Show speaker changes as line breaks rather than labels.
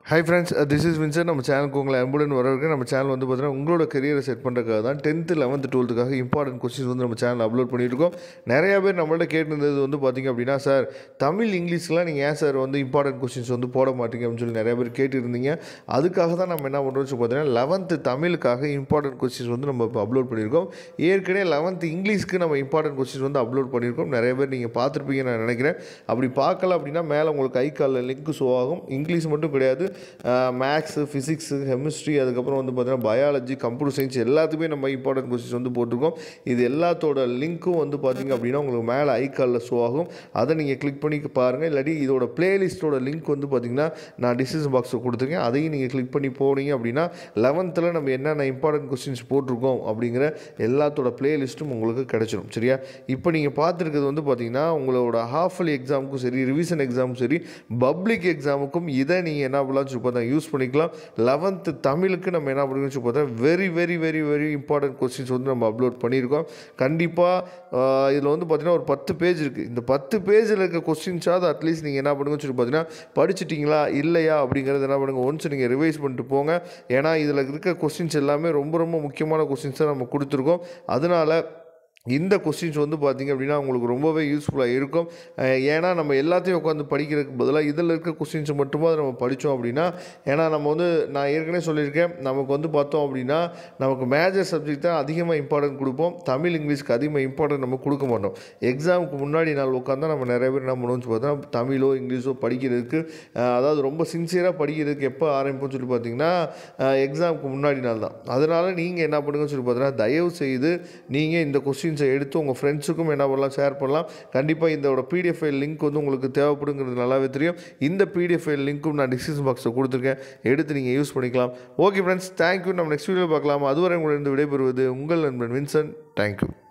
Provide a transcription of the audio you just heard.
high friends this is வின்சர் நம்ம சேனலுக்கு உங்களை அன்புடன் வரவேற்க நம்ம சேனல் வந்து பார்த்தீங்கன்னா உங்களோட கரியரை செட் பண்ணுறதுக்காக தான் டென்த்து லெவன்த்து டுவெல்த்துக்காக இம்பார்ட்டன்ட் கொஸ்டின்ஸ் வந்து நம்ம சேனல் அப்லோட் பண்ணியிருக்கோம் நிறைய பேர் நம்மள்ட்ட கேட்டிருந்தது வந்து பார்த்திங்க அப்படின்னா சார் தமிழ் இங்கிலீஷ்லாம் நீங்கள் ஏன் சார் வந்து இம்பார்ட்டன்ட் கொஸ்டின்ஸ் வந்து போட மாட்டீங்க அப்படின்னு சொல்லி நிறைய பேர் கேட்டிருந்தீங்க அதுக்காக தான் நம்ம என்ன பண்ணுறோம்னு சொல்லி பார்த்தீங்கன்னா லெவன்த்து தமிழுக்காக இம்பார்ட்டன்ட் கொஸ்டின்ஸ் வந்து நம்ம இப்போ அப்லோட் பண்ணியிருக்கோம் ஏற்கனவே லெவன்த்து இங்கிலீஷ்க்கு நம்ம இம்பார்ட்டன்ட் கொஸ்டின்ஸ் வந்து அப்லோட் பண்ணியிருக்கோம் நிறைய பேர் நீங்கள் பார்த்துருப்பீங்கன்னு நான் நினைக்கிறேன் அப்படி பார்க்கல அப்படின்னா மேலே உங்களுக்கு ஐ காலில் லிங்க் ஷோ ஆகும் இங்கிலீஷ் மட்டும் கிடையாது மேக்ஸு ஃபிசிக்ஸு கெமிஸ்ட்ரி அதுக்கப்புறம் வந்து பார்த்தீங்கன்னா பயாலஜி கம்ப்யூட்டர் சயின்ஸ் எல்லாத்துக்குமே நம்ம இம்பார்ட்டன்ட் கொஸ்டின்ஸ் வந்து போட்டிருக்கோம் இது எல்லாத்தோட லிங்க்கும் வந்து பார்த்தீங்க அப்படின்னா உங்களுக்கு மேலே ஐ காலில் ஷோ ஆகும் அதை நீங்கள் கிளிக் பண்ணி பாருங்கள் இல்லாட்டி இதோட பிளேலிஸ்ட்டோட லிங்க் வந்து பார்த்தீங்கன்னா நான் டிசிஷன் பாக்ஸில் கொடுத்துருக்கேன் அதையும் நீங்கள் கிளிக் பண்ணி போனீங்க அப்படின்னா லெவன்த்தில் நம்ம என்னென்ன இம்பார்ட்டன்ட் கொஸ்டின்ஸ் போட்டிருக்கோம் அப்படிங்கிற எல்லாத்தோட பிளேலிஸ்ட்டும் உங்களுக்கு கிடைச்சிடும் சரியா இப்போ நீங்கள் பார்த்துருக்கிறது வந்து பார்த்தீங்கன்னா உங்களோட ஹாஃப் இயர்லி எக்ஸாமுக்கும் சரி ரிவிஷன் எக்ஸாமுக்கும் சரி பப்ளிக் எக்ஸாமுக்கும் இதை நீங்கள் என்ன பண்ணலாம் சொல்லி பார்த்தா யூஸ் பண்ணிக்கலாம் லெவன்த்து தமிழுக்கு நம்ம என்ன பண்ணுறோம்னு சொல்லி பார்த்தா very very very very important questions வந்து நம்ம அப்லோட் பண்ணியிருக்கோம் கண்டிப்பாக இதில் வந்து பார்த்தீங்கன்னா ஒரு பத்து பேஜ் இருக்குது இந்த பத்து பேஜில் இருக்க கொஸ்டின்ஸாவது அட்லீஸ்ட் நீங்கள் என்ன பண்ணுங்கன்னு சொல்லி பார்த்தீங்கன்னா படிச்சிட்டிங்களா இல்லையா அப்படிங்கிறது என்ன பண்ணுங்கள் ஒன்ஸ் நீங்கள் ரிவைஸ் பண்ணிட்டு போங்க ஏன்னா இதில் இருக்க கொஸ்டின்ஸ் எல்லாமே ரொம்ப ரொம்ப முக்கியமான கொஸ்டின்ஸை நம்ம கொடுத்துருக்கோம் அதனால் இந்த கொஸ்டின்ஸ் வந்து பார்த்திங்க அப்படின்னா உங்களுக்கு ரொம்பவே யூஸ்ஃபுல்லாக இருக்கும் அஹ் ஏன்னா நம்ம எல்லாத்தையும் உட்காந்து படிக்கிறதுக்கு பதிலாக இதில் இருக்க கொஸ்டின்ஸ் மட்டுமா நம்ம படித்தோம் அப்படின்னா ஏன்னா நம்ம வந்து நான் ஏற்கனவே சொல்லியிருக்கேன் நமக்கு வந்து பார்த்தோம் அப்படின்னா நமக்கு மேஜர் சப்ஜெக்ட் தான் அதிகமாக இம்பார்ட்டன்ட் கொடுப்போம் தமிழ் இங்கிலீஷ்க்கு அதிகமாக இம்பார்ட்டன்ட் நம்ம கொடுக்க மாட்டோம் எக்ஸாமுக்கு முன்னாடி நாள் உட்காந்தா நம்ம நிறைய பேர் என்ன பண்ணுவோம்னு பார்த்தா தமிழோ இங்கிலீஷோ படிக்கிறதுக்கு அஹ் அதாவது ரொம்ப சின்சியராக படிக்கிறதுக்கு எப்போ ஆரம்பிப்போம்னு சொல்லி பார்த்தீங்கன்னா எக்ஸாமுக்கு முன்னாடி நாள் தான் அதனால் நீங்கள் என்ன பண்ணுங்கன்னு சொல்லி பார்த்தீங்கன்னா தயவு செய்து நீங்கள் இந்த கொஸ்டின்ஸை எடுத்து உங்கள் ஃப்ரெண்ட்ஸுக்கும் என்ன பண்ணலாம் ஷேர் பண்ணலாம் கண்டிப்பாக இதோட பிடிஎஃப் ஃபைல் லிங்க் வந்து உங்களுக்கு தேவைப்படுங்கிறது நல்லாவே தெரியும் இந்த பிடிஎஃப் ஃபைல் லிங்க்கும் நான் டிஸ்கிரிப்ஷன் பாக்ஸில் கொடுத்துருக்கேன் எடுத்து நீங்கள் யூஸ் பண்ணிக்கலாம் ஓகே ஃப்ரெண்ட்ஸ் தேங்க்யூ நம்ம நெக்ஸ்ட் வீடியோ பார்க்கலாம் அதுவரை உங்களிடம் விடைபெறுவது உங்கள் நண்பன் வின்சன் தேங்க்யூ